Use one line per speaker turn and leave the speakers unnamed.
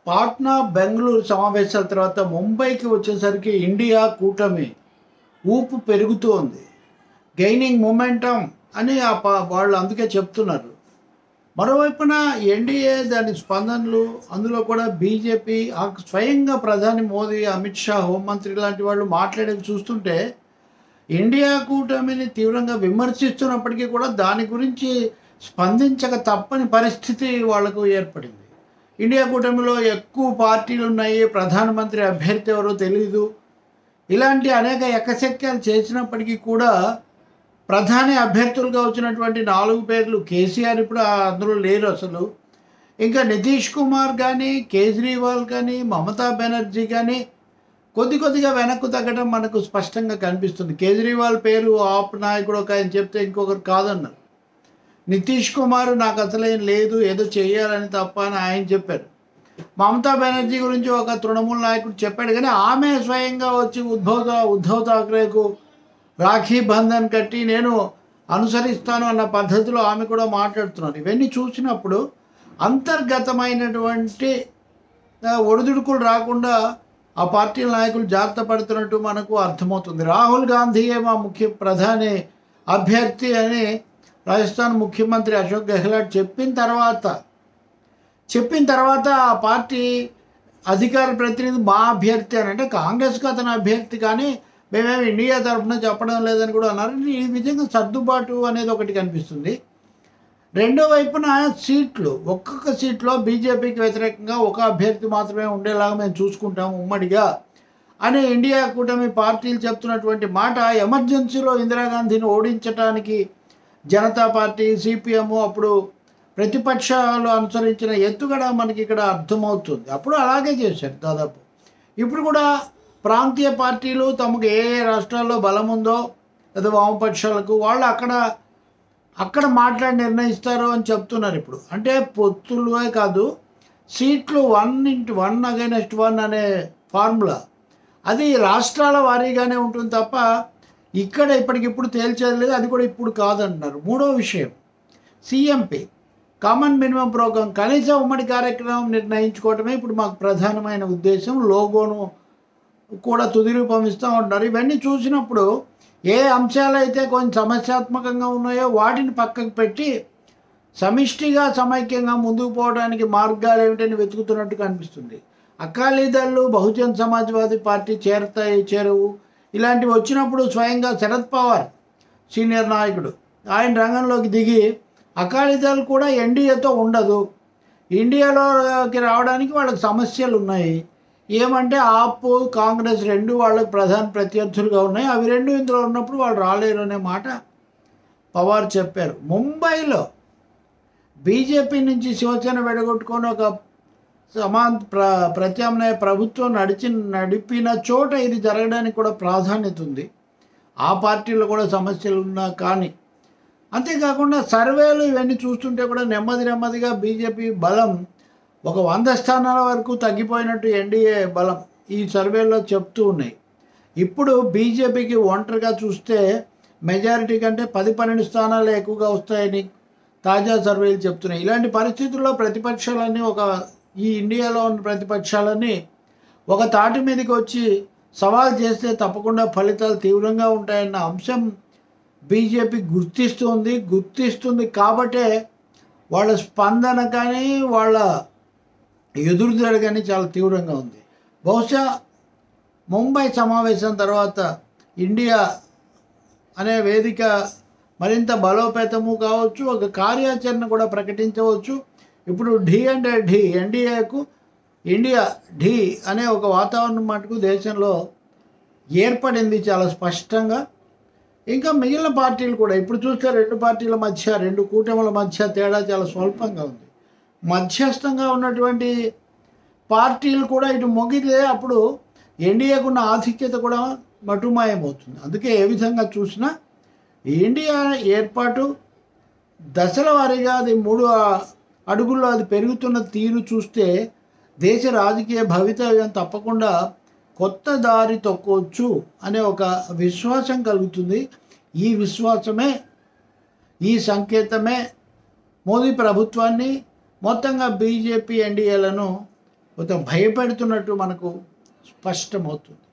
పాట్నా బెంగళూరు సమావేశాల తర్వాత ముంబైకి వచ్చేసరికి ఇండియా కూటమి ఊపు పెరుగుతూ ఉంది గెయినింగ్ మొమెంటం అని ఆ పా- వాళ్ళు అందుకే చెప్తున్నారు మరోవైపున ఎన్డీఏ దాని స్పందనలు అందులో కూడా బీజేపీ ఆ స్వయంగా ప్రధాని మోదీ అమిత్ షా హోంమంత్రి లాంటి వాళ్ళు మాట్లాడేది చూస్తుంటే ఇండియా కూటమిని తీవ్రంగా విమర్శిస్తున్నప్పటికీ కూడా దాని గురించి స్పందించక తప్పని పరిస్థితి వాళ్లకు ఏర్పడింది ఇండియా కూటమిలో ఎక్కువ పార్టీలు ఉన్నాయి ప్రధానమంత్రి అభ్యర్థి ఎవరో తెలియదు ఇలాంటి అనేక ఎకశక్యాలు చేసినప్పటికీ కూడా ప్రధాని అభ్యర్థులుగా వచ్చినటువంటి నాలుగు పేర్లు కేసీఆర్ ఇప్పుడు ఆ అందులో లేరు అసలు ఇంకా నితీష్ కుమార్ కానీ కేజ్రీవాల్ కానీ మమతా బెనర్జీ కానీ కొద్ది కొద్దిగా వెనక్కు తగ్గడం మనకు స్పష్టంగా కనిపిస్తుంది కేజ్రీవాల్ పేరు ఆప్ నాయకుడు ఒక ఆయన చెప్తే ఇంకొకరు కాదన్నారు నితీష్ కుమార్ నాకు అసలేం లేదు ఏదో చేయాలని తప్ప అని ఆయన చెప్పారు మమతా బెనర్జీ గురించి ఒక తృణమూల నాయకుడు చెప్పాడు కానీ ఆమె స్వయంగా వచ్చి ఉద్ధవ్ ఠా- ఉద్ధవ్ ఠాక్రేకు రాఖీ బంధన్ కట్టి నేను అనుసరిస్తాను అన్న పద్ధతిలో ఆమె కూడా మాట్లాడుతున్నారు ఇవన్నీ చూసినప్పుడు అంతర్గతమైనటువంటి ఆ, ఒడిదుడుకులు రాకుండా ఆ పార్టీ నాయకులు జాగ్రత్త పడుతున్నట్టు మనకు అర్థమవుతుంది రాహుల్ గాంధీయే మా ముఖ్య ప్రధాని అభ్యర్థి అని రాజస్థాన్ ముఖ్యమంత్రి అశోక్ గెహ్లాట్ చెప్పిన తర్వాత చెప్పిన తర్వాత ఆ పార్టీ అధికార ప్రతినిధి మా అభ్యర్థి అని అంటే కాంగ్రెస్కి అతని అభ్యర్థి కానీ మేమేమి ఇండియా తరఫున చెప్పడం లేదని కూడా అన్నారు ఈ విధంగా సర్దుబాటు అనేది ఒకటి కనిపిస్తుంది రెండో వైపున సీట్లు ఒక్కొక్క సీట్లో బీజేపీకి వ్యతిరేకంగా ఒక అభ్యర్థి మాత్రమే ఉండేలాగా మేము చూసుకుంటాము ఉమ్మడిగా అని ఇండియా కూటమి పార్టీలు చెప్తున్నటువంటి మాట ఎమర్జెన్సీలో ఇందిరాగాంధీని ఓడించడానికి జనతా పార్టీ సిపిఎం అప్పుడు ప్రతిపక్షాలు అనుసరించిన ఎత్తుగడ మనకి ఇక్కడ అర్థమవుతుంది అప్పుడు అలాగే చేశారు దాదాపు ఇప్పుడు కూడా ప్రాంతీయ పార్టీలు తమకు ఏ ఏ రాష్ట్రాల్లో బలం ఉందో లేదా వామపక్షాలకు వాళ్ళు అక్కడ అక్కడ మాట్లాడి నిర్ణయిస్తారు అని చెప్తున్నారు ఇప్పుడు అంటే పొత్తులే కాదు సీట్లు వన్ ఇంటి వన్ అగైనెస్ట్ వన్ అనే ఫార్ములా అది రాష్ట్రాల వారీగానే ఉంటుంది తప్ప ఇక్కడ ఇప్పటికిప్పుడు తేల్చేది లేదు అది కూడా ఇప్పుడు కాదంటున్నారు మూడో విషయం సిఎంపి కామన్ మినిమం ప్రోగ్రామ్ కనీస ఉమ్మడి కార్యక్రమం నిర్ణయించుకోవటమే ఇప్పుడు మాకు ప్రధానమైన ఉద్దేశం లోగోను కూడా తుది రూపం ఇస్తూ ఉంటారు ఇవన్నీ చూసినప్పుడు ఏ అంశాలు అయితే కొంచెం సమస్యాత్మకంగా ఉన్నాయో వాటిని పక్కకు పెట్టి సమిష్టిగా సమైక్యంగా ముందుకు పోవడానికి మార్గాలు ఏమిటని వెతుకుతున్నట్టు కనిపిస్తుంది అకాలీదళ్ళు బహుజన్ సమాజ్వాదీ పార్టీ చేరతాయి చేరవు ఇలాంటివి వచ్చినప్పుడు స్వయంగా శరద్ పవార్ సీనియర్ నాయకుడు ఆయన రంగంలోకి దిగి అకాలీదళ్ కూడా ఎన్డీఏతో ఉండదు ఇండియాలోకి రావడానికి వాళ్ళకి సమస్యలు ఉన్నాయి ఏమంటే ఆప్ కాంగ్రెస్ రెండు వాళ్ళకి ప్రధాన ప్రత్యర్థులుగా ఉన్నాయి అవి రెండు ఇందులో ఉన్నప్పుడు వాళ్ళు రాలేరు అనే మాట పవార్ చెప్పారు ముంబైలో బీజేపీ నుంచి శివసేన విడగొట్టుకొని ఒక సమాన్ ప్ర ప్రత్యామ్నాయ ప్రభుత్వం నడిచి నడిపిన చోట ఇది జరగడానికి కూడా ప్రాధాన్యత ఉంది ఆ పార్టీలో కూడా సమస్యలు ఉన్నా కానీ అంతేకాకుండా సర్వేలు ఇవన్నీ చూస్తుంటే కూడా నెమ్మది నెమ్మదిగా బీజేపీ బలం ఒక వంద స్థానాల వరకు తగ్గిపోయినట్టు ఎన్డీఏ బలం ఈ సర్వేలో చెప్తూ ఉన్నాయి ఇప్పుడు బీజేపీకి ఒంటరిగా చూస్తే మెజారిటీ కంటే పది పన్నెండు స్థానాలు ఎక్కువగా వస్తాయని తాజా సర్వేలు చెప్తున్నాయి ఇలాంటి పరిస్థితుల్లో ప్రతిపక్షాలన్నీ ఒక ఈ ఇండియాలో ఉన్న ప్రతిపక్షాలన్నీ ఒక తాటి మీదకి వచ్చి సవాల్ చేస్తే తప్పకుండా ఫలితాలు తీవ్రంగా ఉంటాయన్న అంశం బీజేపీ గుర్తిస్తుంది గుర్తిస్తుంది కాబట్టే వాళ్ళ స్పందన కానీ వాళ్ళ ఎదురుదడ కానీ చాలా తీవ్రంగా ఉంది బహుశా ముంబై సమావేశం తర్వాత ఇండియా అనే వేదిక మరింత బలోపేతము కావచ్చు ఒక కార్యాచరణ కూడా ప్రకటించవచ్చు ఇప్పుడు ఢీ అంటే ఢీ ఎన్డీఏకు ఇండియా ఢీ అనే ఒక వాతావరణం మటుకు దేశంలో ఏర్పడింది చాలా స్పష్టంగా ఇంకా మిగిలిన పార్టీలు కూడా ఇప్పుడు చూస్తే రెండు పార్టీల మధ్య రెండు కూటముల మధ్య తేడా చాలా స్వల్పంగా ఉంది మధ్యస్థంగా ఉన్నటువంటి పార్టీలు కూడా ఇటు మొగితే అప్పుడు ఎన్డీఏకున్న ఆధిక్యత కూడా మటుమాయమవుతుంది అందుకే ఏ విధంగా చూసినా ఇండియా ఏర్పాటు దశల వారీగా అది మూడు అడుగుల్లో అది పెరుగుతున్న తీరు చూస్తే దేశ రాజకీయ భవితవ్యం తప్పకుండా కొత్త దారి తొక్కవచ్చు అనే ఒక విశ్వాసం కలుగుతుంది ఈ విశ్వాసమే ఈ సంకేతమే మోదీ ప్రభుత్వాన్ని మొత్తంగా బీజేపీ ఎన్డీఏలను కొంత భయపెడుతున్నట్టు మనకు స్పష్టమవుతుంది